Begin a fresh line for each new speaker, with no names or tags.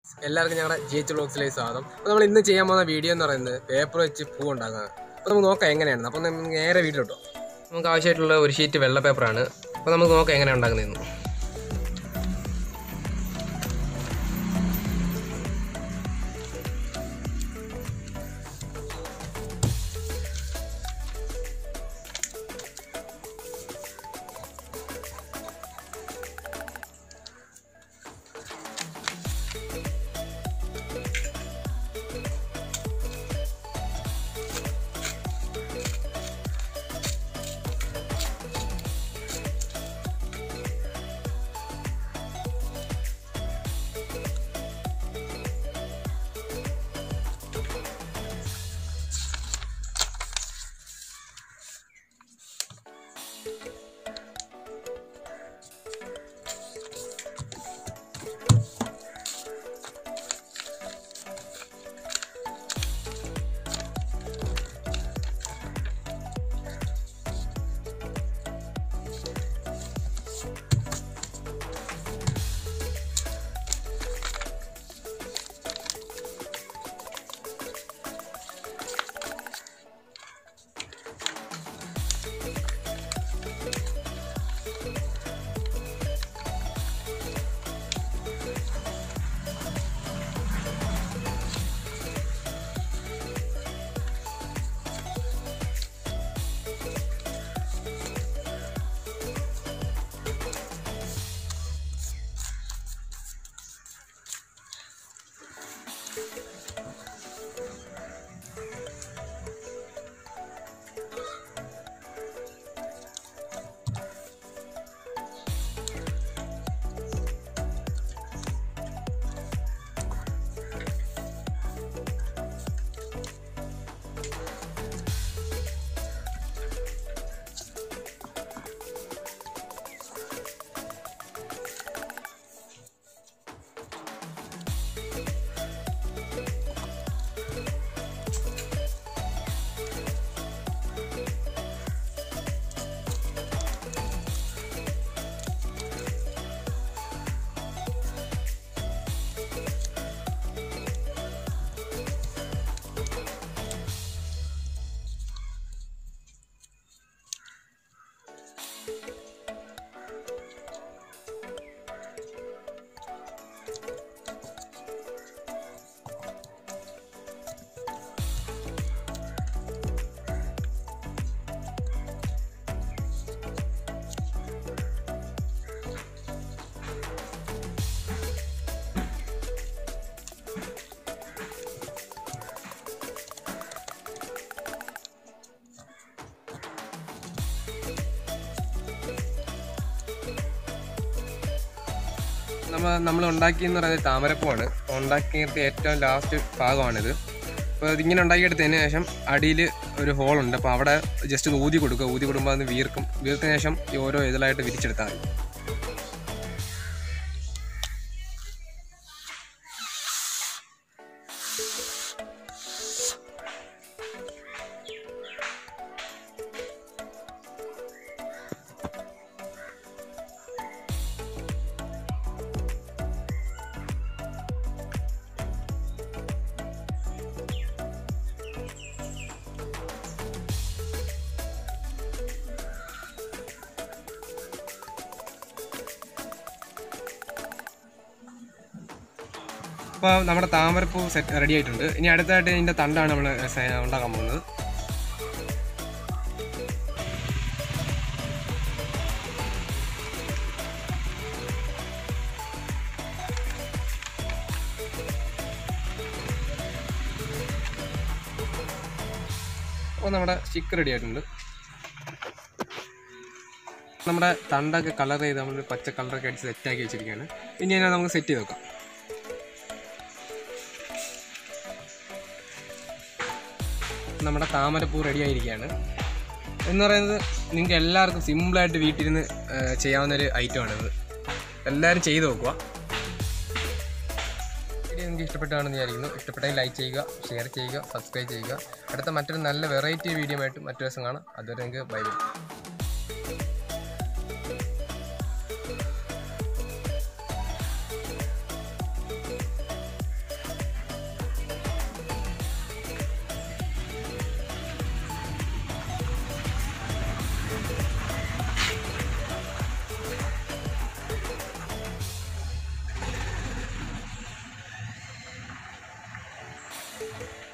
എല്ലാവർക്കും ഞങ്ങളുടെ G H ബ്ലോഗ്സിലേക്ക് സ്വാഗതം അപ്പോൾ നമ്മൾ ഇന്ന് ചെയ്യാൻ പോകുന്ന വീഡിയോ എന്ന് പറയുന്നത് പേപ്പർ വെച്ച് പൂ ഉണ്ടാക്കുന്നത് അപ്പോൾ നമുക്ക് നോക്കാം എങ്ങനെയാണ് അപ്പോൾ നമുക്ക് നേരെ വീഡിയോ ഇട്ടോ നമുക്ക് ആവശ്യമായിട്ടുള്ള ഒരു ഷീറ്റ് വെള്ള പേപ്പറാണ് അപ്പോൾ നമുക്ക് നോക്കാം എങ്ങനെയാണ് ഉണ്ടാക്കുന്നതെന്ന് നമ്മൾ നമ്മൾ ഉണ്ടാക്കിയെന്ന് പറയുന്നത് താമരപ്പൂവാണ് ഉണ്ടാക്കിയിട്ട് ഏറ്റവും ലാസ്റ്റ് ഭാഗമാണിത് അപ്പോൾ ഇതിങ്ങനെ ഉണ്ടാക്കിയെടുത്തതിന് ശേഷം അടിയിൽ ഒരു ഹോളുണ്ട് അപ്പോൾ അവിടെ ജസ്റ്റ് ഒന്ന് ഊതി കൊടുക്കുക ഊതി കൊടുക്കുമ്പോൾ അത് വീർക്കും വീർത്തിന് ശേഷം ഈ ഓരോ ഇതിലായിട്ട് വിരിച്ചെടുത്താൽ മതി അപ്പോൾ നമ്മുടെ താമരപ്പൂ സെറ്റ് റെഡി ആയിട്ടുണ്ട് ഇനി അടുത്തായിട്ട് ഇതിൻ്റെ തണ്ടാണ് നമ്മൾ ഉണ്ടാക്കാൻ പോകുന്നത് അപ്പോൾ നമ്മുടെ സ്റ്റിക്ക് റെഡി ആയിട്ടുണ്ട് നമ്മുടെ തണ്ടൊക്കെ കളർ ചെയ്ത് നമ്മൾ പച്ച കളറൊക്കെ അടിച്ച് സെറ്റാക്കി വെച്ചിരിക്കുകയാണ് ഇനി അതിനെ നമുക്ക് സെറ്റ് ചെയ്ത് വെക്കാം നമ്മുടെ താമരപ്പൂ റെഡി ആയിരിക്കുകയാണ് എന്ന് പറയുന്നത് നിങ്ങൾക്ക് എല്ലാവർക്കും സിമ്പിളായിട്ട് വീട്ടിലിരുന്ന് ചെയ്യാവുന്ന ഒരു ഐറ്റമാണിത് എല്ലാവരും ചെയ്ത് നോക്കുക വീഡിയോ നിങ്ങൾക്ക് ഇഷ്ടപ്പെട്ടാണെന്ന് വിചാരിക്കുന്നു ഇഷ്ടപ്പെട്ടെങ്കിൽ ലൈക്ക് ചെയ്യുക ഷെയർ ചെയ്യുക സബ്സ്ക്രൈബ് ചെയ്യുക അടുത്ത മറ്റൊരു നല്ല വെറൈറ്റി വീഡിയോ ആയിട്ട് മറ്റു ദിവസം കാണാം അതുവരെ നിങ്ങൾക്ക് ബൈ ബൈ ഓക്കെ